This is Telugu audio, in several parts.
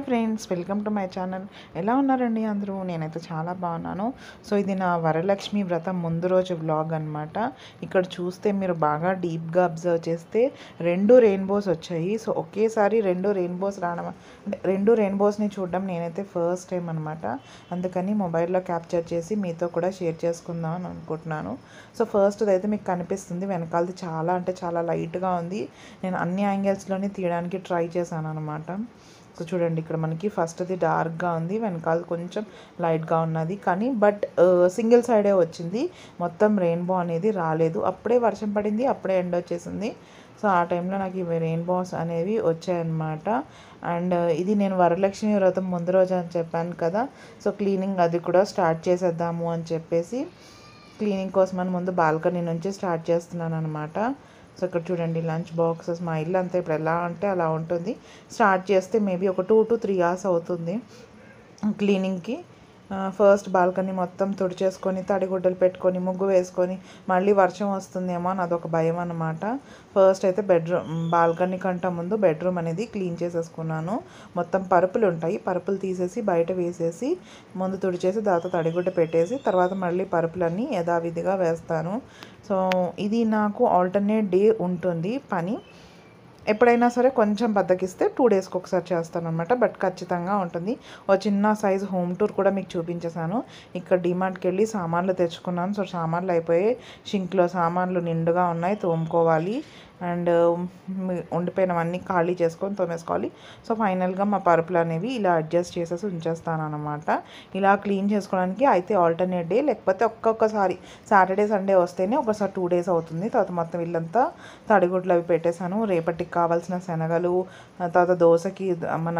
hi friends welcome to my channel ఎలా ఉన్నారండి అందరూ నేనైతే చాలా బాగున్నాను సో ఇది నా వరలక్ష్మి వ్రతం ముందు రోజు వ్లాగ్ అనమాట ఇక్కడ చూస్తే మీరు బాగా డీప్గా అబ్జర్వ్ చేస్తే రెండు రెయిన్బోస్ వచ్చాయి సో ఒకేసారి రెండు రెయిన్బోస్ రావడం అంటే రెండు రెయిన్బోస్ని చూడడం నేనైతే ఫస్ట్ టైం అనమాట అందుకని మొబైల్లో క్యాప్చర్ చేసి మీతో కూడా షేర్ చేసుకుందాం అని అనుకుంటున్నాను సో ఫస్ట్ అయితే మీకు కనిపిస్తుంది వెనకాలది చాలా అంటే చాలా లైట్గా ఉంది నేను అన్ని యాంగిల్స్లోని తీయడానికి ట్రై చేశాను అనమాట సో చూడండి ఇక్కడ మనకి ఫస్ట్ది డార్క్గా ఉంది వెనకాల కొంచెం లైట్గా ఉన్నది కానీ బట్ సింగిల్ సైడే వచ్చింది మొత్తం రెయిన్బో అనేది రాలేదు అప్పుడే వర్షం పడింది అప్పుడే ఎండ్ వచ్చేసింది సో ఆ టైంలో నాకు ఇవి రెయిన్బోస్ అనేవి వచ్చాయన్నమాట అండ్ ఇది నేను వరలక్ష్మి వ్రతం ముందు రోజు అని చెప్పాను కదా సో క్లీనింగ్ అది కూడా స్టార్ట్ చేసేద్దాము అని చెప్పేసి క్లీనింగ్ కోసం అని ముందు బాల్కనీ నుంచి స్టార్ట్ చేస్తున్నాను అనమాట సో ఇక్కడ చూడండి లంచ్ బాక్సెస్ మా ఇల్లు అంతా ఇప్పుడు ఎలా అంటే అలా ఉంటుంది స్టార్ట్ చేస్తే మేబీ ఒక టూ టు త్రీ అవర్స్ అవుతుంది క్లీనింగ్కి ఫస్ట్ బాల్కనీ మొత్తం తుడిచేసుకొని తడిగుడ్డలు పెట్టుకొని ముగ్గు వేసుకొని మళ్ళీ వర్షం వస్తుందేమో అని అదొక భయం అనమాట ఫస్ట్ అయితే బెడ్రూమ్ బాల్కనీ కంటే ముందు బెడ్రూమ్ అనేది క్లీన్ చేసేసుకున్నాను మొత్తం పరుపులు ఉంటాయి పరుపులు తీసేసి బయట వేసేసి ముందు తుడిచేసి దాంతో తడిగుడ్డ పెట్టేసి తర్వాత మళ్ళీ పరుపులన్నీ యథావిధిగా వేస్తాను సో ఇది నాకు ఆల్టర్నేట్ డే ఉంటుంది పని ఎప్పుడైనా సరే కొంచెం బద్దకిస్తే టూ డేస్కి ఒకసారి చేస్తాను అనమాట బట్ ఖచ్చితంగా ఉంటుంది ఓ చిన్న సైజ్ హోమ్ టూర్ కూడా మీకు చూపించేశాను ఇక్కడ డిమార్ట్కి వెళ్ళి సామాన్లు తెచ్చుకున్నాను సో సామాన్లు అయిపోయి షింక్లో సామాన్లు నిండుగా ఉన్నాయి తోముకోవాలి అండ్ ఉండిపోయినవన్నీ ఖాళీ చేసుకొని తోమేసుకోవాలి సో ఫైనల్గా మా పరుపులు అనేవి ఇలా అడ్జస్ట్ చేసేసి ఉంచేస్తాను అనమాట ఇలా క్లీన్ చేసుకోవడానికి అయితే ఆల్టర్నేట్ డే లేకపోతే ఒక్కొక్కసారి సాటర్డే సండే వస్తేనే ఒకసారి టూ డేస్ అవుతుంది తర్వాత మొత్తం ఇల్లంతా తడిగుడ్లు అవి పెట్టేశాను రేపటికి కావాల్సిన శనగలు తర్వాత దోశకి మన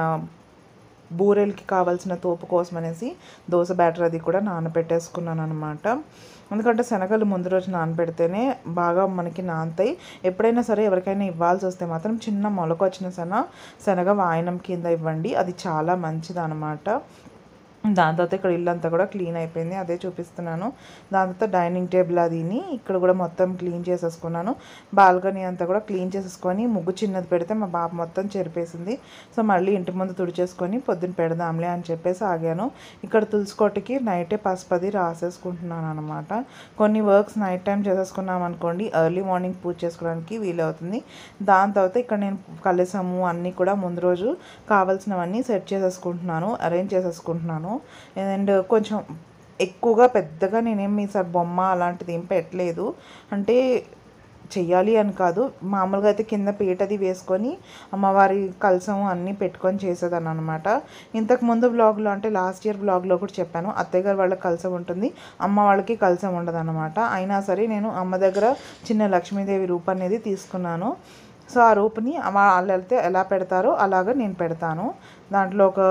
బూరెలకి కావాల్సిన తోపు కోసం అనేసి దోశ బ్యాటర్ అది కూడా నానబెట్టేసుకున్నాను అనమాట ఎందుకంటే శనగలు ముందు రోజు నానబెడితేనే బాగా మనకి నానతాయి ఎప్పుడైనా సరే ఎవరికైనా ఇవ్వాల్సి వస్తే మాత్రం చిన్న మొలక వచ్చిన శన శనగ వాయనం కింద ఇవ్వండి అది చాలా మంచిది అనమాట దాని తర్వాత ఇక్కడ ఇల్లంతా కూడా క్లీన్ అయిపోయింది అదే చూపిస్తున్నాను దాని తర్వాత డైనింగ్ టేబుల్ అదిని ఇక్కడ కూడా మొత్తం క్లీన్ చేసేసుకున్నాను బాల్కనీ అంతా కూడా క్లీన్ చేసేసుకొని ముగ్గు చిన్నది పెడితే మా బాబు మొత్తం చెరిపేసింది సో మళ్ళీ ఇంటి ముందు తుడిచేసుకొని పొద్దున్న పెడదాంలే అని చెప్పేసి ఆగాను ఇక్కడ తులసికోటకి నైటే పసుపది రాసేసుకుంటున్నాను అనమాట కొన్ని వర్క్స్ నైట్ టైం చేసేసుకున్నాం అనుకోండి ఎర్లీ మార్నింగ్ పూజ చేసుకోవడానికి వీలవుతుంది దాని తర్వాత ఇక్కడ నేను కలసము అన్నీ కూడా ముందు రోజు కావాల్సినవన్నీ సెట్ చేసేసుకుంటున్నాను అరేంజ్ చేసేసుకుంటున్నాను అండ్ కొంచెం ఎక్కువగా పెద్దగా నేనేం మీ సార్ బొమ్మ అలాంటిది ఏం పెట్టలేదు అంటే చెయ్యాలి అని కాదు మామూలుగా అయితే కింద పీటది వేసుకొని అమ్మవారి కలసం అన్నీ పెట్టుకొని చేసేదాన్ని అనమాట ఇంతకు ముందు బ్లాగ్లో అంటే లాస్ట్ ఇయర్ బ్లాగ్లో కూడా చెప్పాను అత్తయ్య గారు వాళ్ళకి కలసం ఉంటుంది అమ్మ వాళ్ళకి కలసం ఉండదు అనమాట అయినా సరే నేను అమ్మ దగ్గర చిన్న లక్ష్మీదేవి రూప అనేది తీసుకున్నాను సో ఆ రూపుని వాళ్ళు వెళ్తే ఎలా పెడతారో అలాగ నేను పెడతాను దాంట్లో ఒక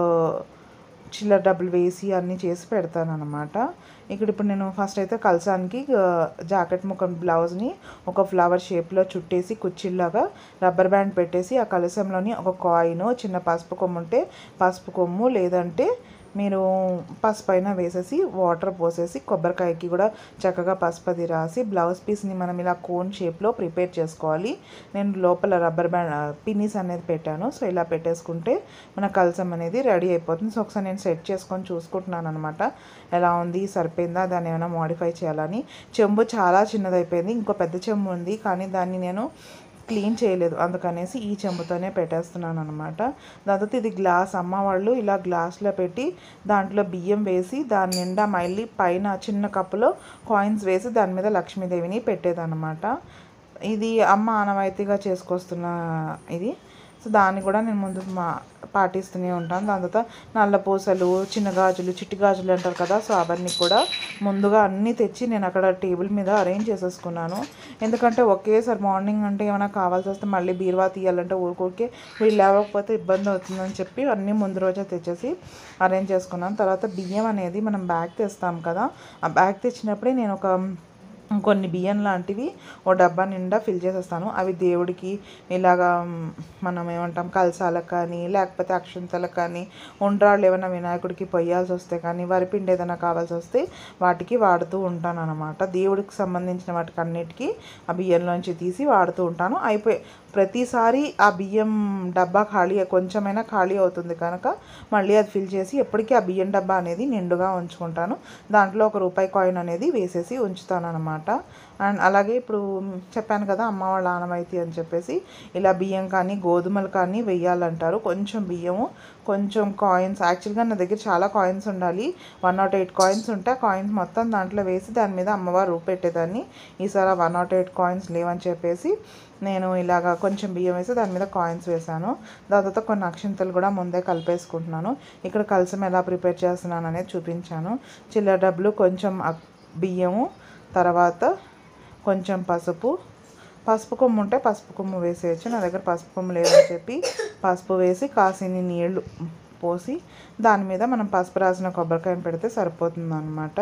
చిల్లర డబ్బులు వేసి అన్నీ చేసి పెడతాను అనమాట ఇక్కడ ఇప్పుడు నేను ఫస్ట్ అయితే కలసానికి జాకెట్ ముఖం బ్లౌజ్ని ఒక ఫ్లవర్ షేప్లో చుట్టేసి కుచ్చిల్లాగా రబ్బర్ బ్యాండ్ పెట్టేసి ఆ కలసంలోని ఒక కాయిన్ చిన్న పసుపు కొమ్ము ఉంటే పసుపు కొమ్ము లేదంటే మీరు పసుపు అయినా వేసేసి వాటర్ పోసేసి కొబ్బరికాయకి కూడా చక్కగా పసుపది రాసి బ్లౌజ్ పీస్ని మనం ఇలా కోన్ షేప్లో ప్రిపేర్ చేసుకోవాలి నేను లోపల రబ్బర్ బ్యాండ్ పిన్నీస్ అనేది పెట్టాను సో ఇలా పెట్టేసుకుంటే మన కలసం అనేది రెడీ అయిపోతుంది సో ఒకసారి నేను సెట్ చేసుకొని చూసుకుంటున్నాను అనమాట ఎలా ఉంది సరిపోయిందా దాన్ని ఏమైనా మాడిఫై చేయాలని చెంబు చాలా చిన్నదైపోయింది ఇంకో పెద్ద చెంబు ఉంది కానీ దాన్ని నేను క్లీన్ చేయలేదు అందుకనేసి ఈ చెంబుతోనే పెట్టేస్తున్నాను అనమాట దాని తర్వాత ఇది గ్లాస్ అమ్మ వాళ్ళు ఇలా గ్లాస్లో పెట్టి దాంట్లో బియ్యం వేసి దాని నిండా మళ్ళీ పైన చిన్న కప్పులో కాయిన్స్ వేసి దాని మీద లక్ష్మీదేవిని పెట్టేదన్నమాట ఇది అమ్మ ఆనవాయితీగా చేసుకొస్తున్న ఇది సో దాన్ని కూడా నేను ముందు మా పాటిస్తూనే ఉంటాను దాని తర్వాత నల్ల పూసలు చిన్న గాజులు చిట్టి గాజులు అంటారు కదా సో అవన్నీ కూడా ముందుగా అన్నీ తెచ్చి నేను అక్కడ టేబుల్ మీద అరేంజ్ చేసేసుకున్నాను ఎందుకంటే ఒకేసారి మార్నింగ్ అంటే ఏమైనా కావాల్సి వస్తే మళ్ళీ బీరువా తీయాలంటే ఊరికోరికే వీళ్ళు లేవకపోతే ఇబ్బంది అవుతుందని చెప్పి అన్నీ ముందు రోజే తెచ్చేసి అరేంజ్ చేసుకున్నాను తర్వాత బియ్యం అనేది మనం బ్యాగ్ తెస్తాం కదా ఆ బ్యాగ్ తెచ్చినప్పుడే నేను ఒక కొన్ని బియ్యం లాంటివి ఓ డబ్బా నిండా ఫిల్ చేసేస్తాను అవి దేవుడికి ఇలాగా మ్, మనం ఏమంటాం కలసాలకు కానీ లేకపోతే అక్షంతలకు కానీ ఉండ్రాళ్ళు ఏమైనా వినాయకుడికి పొయ్యాల్సి వస్తే కానీ వరిపిండి ఏదైనా కావాల్సి వస్తే వాటికి వాడుతూ ఉంటాను అనమాట దేవుడికి సంబంధించిన వాటికి అన్నిటికీ ఆ బియ్యంలోంచి తీసి వాడుతూ ఉంటాను అయిపోయి ప్రతిసారి ఆ బియ్యం డబ్బా ఖాళీ కొంచెమైనా ఖాళీ అవుతుంది కనుక మళ్ళీ అది ఫిల్ చేసి ఎప్పటికీ ఆ బియ్యం డబ్బా అనేది నిండుగా ఉంచుకుంటాను దాంట్లో ఒక రూపాయి కాయిన్ అనేది వేసేసి ఉంచుతాను అనమాట అండ్ అలాగే ఇప్పుడు చెప్పాను కదా అమ్మ వాళ్ళ ఆనవాయితీ అని చెప్పేసి ఇలా బియ్యం కానీ గోధుమలు కానీ వెయ్యాలంటారు కొంచెం బియ్యము కొంచెం కాయిన్స్ యాక్చువల్గా నా దగ్గర చాలా కాయిన్స్ ఉండాలి వన్ నాట్ ఎయిట్ కాయిన్స్ ఉంటే ఆ కాయిన్స్ మొత్తం దాంట్లో వేసి దాని మీద అమ్మవారు రూపు పెట్టేదాన్ని ఈసారి వన్ నాట్ ఎయిట్ కాయిన్స్ లేవని చెప్పేసి నేను ఇలాగా కొంచెం బియ్యం వేసి దాని మీద కాయిన్స్ వేసాను దాని తర్వాత కొన్ని అక్షింతలు కూడా ముందే కలిపేసుకుంటున్నాను ఇక్కడ కలసం ఎలా ప్రిపేర్ చేస్తున్నాను అనేది చూపించాను చిల్లర డబ్బులు కొంచెం అక్- బియ్యము తర్వాత కొంచెం పసుపు పసుపు కొమ్ము ఉంటే పసుపు కొమ్ము వేసేయచ్చు నా దగ్గర పసుపు కొమ్ము లేదని చెప్పి పసుపు వేసి కాసిని నీళ్లు పోసి దాని మీద మనం పసుపు రాసిన కొబ్బరికాయను పెడితే సరిపోతుంది అనమాట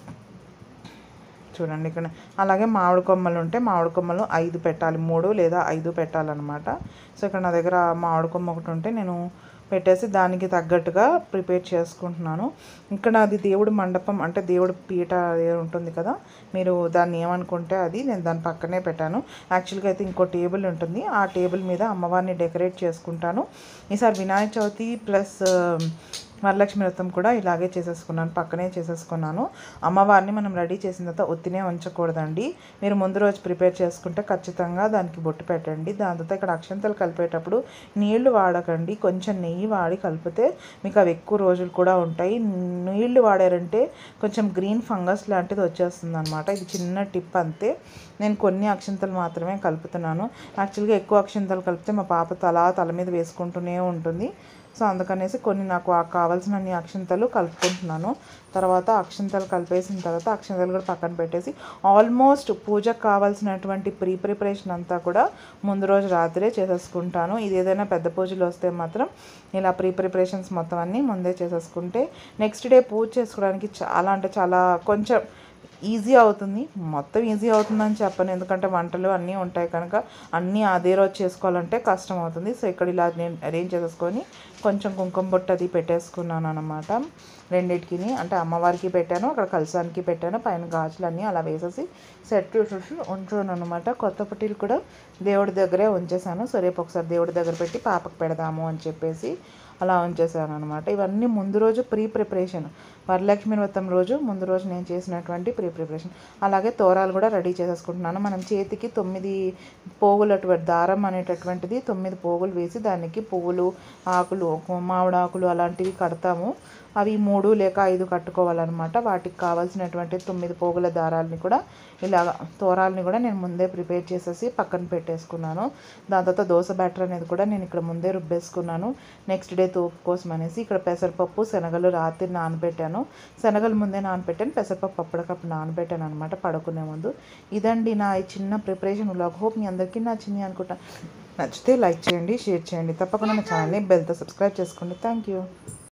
చూడండి ఇక్కడ అలాగే మామిడి కొమ్మలు ఉంటే మామిడి కొమ్మలు ఐదు పెట్టాలి మూడు లేదా ఐదు పెట్టాలన్నమాట సో ఇక్కడ నా దగ్గర మామిడి కొమ్మ ఒకటి ఉంటే నేను పెట్టేసి దానికి తగ్గట్టుగా ప్రిపేర్ చేసుకుంటున్నాను ఇక్కడ అది దేవుడి మండపం అంటే దేవుడి పీట ఏదో ఉంటుంది కదా మీరు దాన్ని ఏమనుకుంటే అది నేను దాని పక్కనే పెట్టాను యాక్చువల్గా అయితే ఇంకో టేబుల్ ఉంటుంది ఆ టేబుల్ మీద అమ్మవారిని డెకరేట్ చేసుకుంటాను ఈసారి వినాయక చవితి ప్లస్ వరలక్ష్మి వ్రతం కూడా ఇలాగే చేసేసుకున్నాను పక్కనే చేసేసుకున్నాను అమ్మవారిని మనం రెడీ చేసిన తర్వాత ఒత్తినే ఉంచకూడదండి మీరు ముందు రోజు ప్రిపేర్ చేసుకుంటే ఖచ్చితంగా దానికి బొట్టు పెట్టండి దాని తర్వాత ఇక్కడ అక్షంతలు కలిపేటప్పుడు నీళ్లు వాడకండి కొంచెం నెయ్యి వాడి కలిపితే మీకు అవి ఎక్కువ రోజులు కూడా ఉంటాయి నీళ్లు వాడారంటే కొంచెం గ్రీన్ ఫంగస్ లాంటిది వచ్చేస్తుంది అనమాట ఇది చిన్న టిప్ అంతే నేను కొన్ని అక్షంతలు మాత్రమే కలుపుతున్నాను యాక్చువల్గా ఎక్కువ అక్షంతలు కలిపితే మా పాప తల తల మీద వేసుకుంటూనే ఉంటుంది సో అందుకనేసి కొన్ని నాకు ఆ కావాల్సినన్ని అక్షంతలు కలుపుకుంటున్నాను తర్వాత అక్షంతలు కలిపేసిన తర్వాత అక్షంతలు కూడా పక్కన పెట్టేసి ఆల్మోస్ట్ పూజకు కావాల్సినటువంటి ప్రీ ప్రిపరేషన్ అంతా కూడా ముందు రోజు రాత్రే చేసేసుకుంటాను ఇది ఏదైనా పెద్ద పూజలు వస్తే మాత్రం ఇలా ప్రీ ప్రిపరేషన్స్ మొత్తం అన్నీ ముందే చేసేసుకుంటే నెక్స్ట్ డే పూజ చేసుకోవడానికి చాలా అంటే చాలా కొంచెం ఈజీ అవుతుంది మొత్తం ఈజీ అవుతుందని చెప్పను ఎందుకంటే వంటలు అన్నీ ఉంటాయి కనుక అన్నీ అదే రోజు చేసుకోవాలంటే కష్టం అవుతుంది సో ఇక్కడ ఇలా నేను అరేంజ్ చేసేసుకొని కొంచెం కుంకుమ బొట్టు అది పెట్టేసుకున్నాను అనమాట రెండింటికి అంటే అమ్మవారికి పెట్టాను అక్కడ కలసానికి పెట్టాను పైన గాజులన్నీ అలా వేసేసి సెట్ చేసేసి ఉంచాను అనమాట కొత్త పుట్టిలు కూడా దేవుడి దగ్గరే ఉంచేసాను సో రేపు ఒకసారి దేవుడి దగ్గర పెట్టి పాపకు పెడదాము అని చెప్పేసి అలా ఉంచేసాను అనమాట ఇవన్నీ ముందు రోజు ప్రీ ప్రిపరేషన్ వరలక్ష్మి వ్రతం రోజు ముందు రోజు నేను చేసినటువంటి ప్రీ ప్రిపరేషన్ అలాగే తోరాలు కూడా రెడీ చేసేసుకుంటున్నాను మనం చేతికి తొమ్మిది పోగులు అటువంటి దారం అనేటటువంటిది తొమ్మిది పోగులు వేసి దానికి పువ్వులు ఆకులు మామిడి ఆకులు అలాంటివి కడతాము అవి మూడు లేక ఐదు కట్టుకోవాలన్నమాట వాటికి కావాల్సినటువంటి తొమ్మిది పోగుల దారాలని కూడా ఇలాగ తోరాలని కూడా నేను ముందే ప్రిపేర్ చేసేసి పక్కన పెట్టేసుకున్నాను దాని తర్వాత దోశ బ్యాటర్ అనేది కూడా నేను ఇక్కడ ముందే రుబ్బేసుకున్నాను నెక్స్ట్ డే తోపు కోసం అనేసి ఇక్కడ పెసరపప్పు శనగలు రాత్రి నానబెట్టాను శనగలు ముందే నానబెట్టాను పెసరపప్పు అప్పటికప్పుడు నానబెట్టాను అనమాట పడుకునే ముందు ఇదండి నా ఈ చిన్న ప్రిపరేషన్ వ్లాగ్ హోప్ మీ అందరికీ నచ్చింది అనుకుంటా నచ్చితే లైక్ చేయండి షేర్ చేయండి తప్పకుండా నా ఛానల్ని బెల్తో సబ్స్క్రైబ్ చేసుకోండి థ్యాంక్ యూ